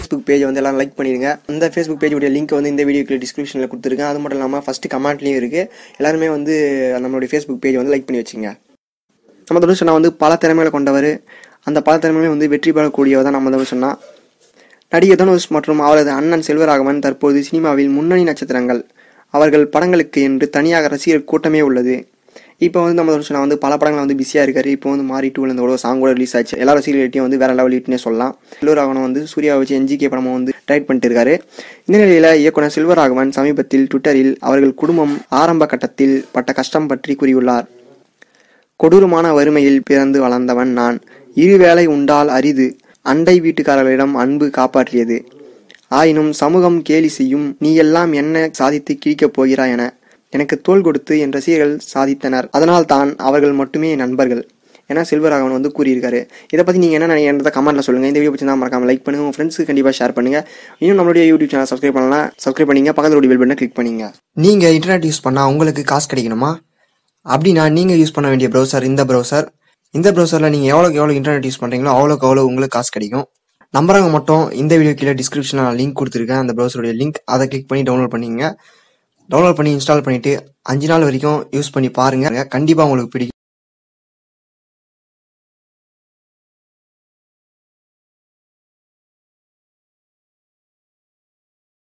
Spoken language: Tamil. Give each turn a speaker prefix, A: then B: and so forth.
A: ஃபேஸ்புக் பேஜ் வந்து எல்லாரும் லைக் பண்ணிடுங்க அந்த ஃபேஸ்புக் பேஜுடைய லிங்க் வந்து இந்த வீடியோக்கு டிஸ்கிரிப்ஷனில் கொடுத்துருக்கேன் அது மட்டும் இல்லாமல் ஃபஸ்ட்டு கமெண்ட்லேயும் இருக்குது எல்லாருமே வந்து நம்மளுடைய ஃபேஸ்புக் பேஜ் வந்து லைக் பண்ணி வச்சுங்க நம்ம தனுஷ் நான் வந்து பல திறமைகளை கொண்டவர் அந்த பல திறமைகளையும் வந்து வெற்றி பெறக்கூடியவர் தான் நம்ம தனுஷ் சொன்னா நடிகர் தனுஷ் மற்றும் அவரது அண்ணன் செல்வராகவன் தற்போது சினிமாவில் முன்னணி நட்சத்திரங்கள் அவர்கள் படங்களுக்கு என்று தனியாக ரசிகர் கூட்டமே உள்ளது இப்போ வந்து நம்ம தனுஷ் வந்து பல படங்கள் வந்து பிஸியாக இருக்காரு இப்போ வந்து மாறி டூவில் இந்த ஒரு சாங் கூட ரிலீஸ் ஆச்சு எல்லா ரசிகர்கள்ட்டையும் வந்து வேற லெவல் ஹிட்னே சொல்லலாம் செல்வராகவன் வந்து சூர்யா வச்சு என்ஜிகே படமும் வந்து டைட் பண்ணிட்டு இருக்காரு இந்த நிலையில இயக்குனர் செல்வராகவன் சமீபத்தில் ட்விட்டரில் அவர்கள் குடும்பம் ஆரம்ப கட்டத்தில் பட்ட கஷ்டம் பற்றி கூறியுள்ளார் கொடூரமான வறுமையில் பிறந்து வளர்ந்தவன் நான் இருவேளை உண்டால் அரிது அண்டை வீட்டுக்காரர்களிடம் அன்பு காப்பாற்றியது ஆயினும் சமூகம் கேலி செய்யும் நீ எல்லாம் என்ன சாதித்து கிழிக்கப் போகிறாய் என எனக்கு தோள் கொடுத்து என் ரசிகர்கள் சாதித்தனர் அதனால் தான் அவர்கள் மட்டுமே என் நண்பர்கள் என செல்வராகவன் வந்து கூறியிருக்காரு இதை பற்றி நீங்கள் என்ன நினைக்கிறத கமெண்ட்ல சொல்லுங்கள் இந்த வீடியோ பற்றி தான் மறக்காம லைக் பண்ணுங்க உங்கள் ஃப்ரெண்ட்ஸுக்கு கண்டிப்பாக ஷேர் பண்ணுங்க இன்னும் நம்மளுடைய யூடியூப் சேனல் சப்ஸ்கிரைப் பண்ணலாம் சப்ஸ்கிரைப் பண்ணிங்க பக்கத்தில் பெல் பட்டனை கிளிக் பண்ணிங்க நீங்கள் இன்டர்நெட் யூஸ் பண்ணால் உங்களுக்கு காசு கிடைக்கணுமா அப்படின்னா நீங்கள் யூஸ் பண்ண வேண்டிய ப்ரௌசர் இந்த ப்ரௌசர் இந்த ப்ரௌசரில் நீங்கள் எவ்வளோக்கு எவ்வளோ இன்டர்நெட் யூஸ் பண்ணுறீங்களோ அவ்வளோக்கு அவ்வளோ உங்களுக்கு காசு கிடைக்கும் நம்புறவங்க மட்டும் இந்த வீடியோ கீழே டிஸ்கிரிப்ஷனில் நான் லிங்க் கொடுத்துருக்கேன் அந்த ப்ரௌசருடைய லிங்க் அதை கிளிக் பண்ணி டவுன்லோட் பண்ணிக்கங்க டவுன்லோட் பண்ணி இன்ஸ்டால் பண்ணிட்டு அஞ்சு நாள் வரைக்கும் யூஸ் பண்ணி பாருங்க கண்டிப்பாக உங்களுக்கு பிடிக்கும்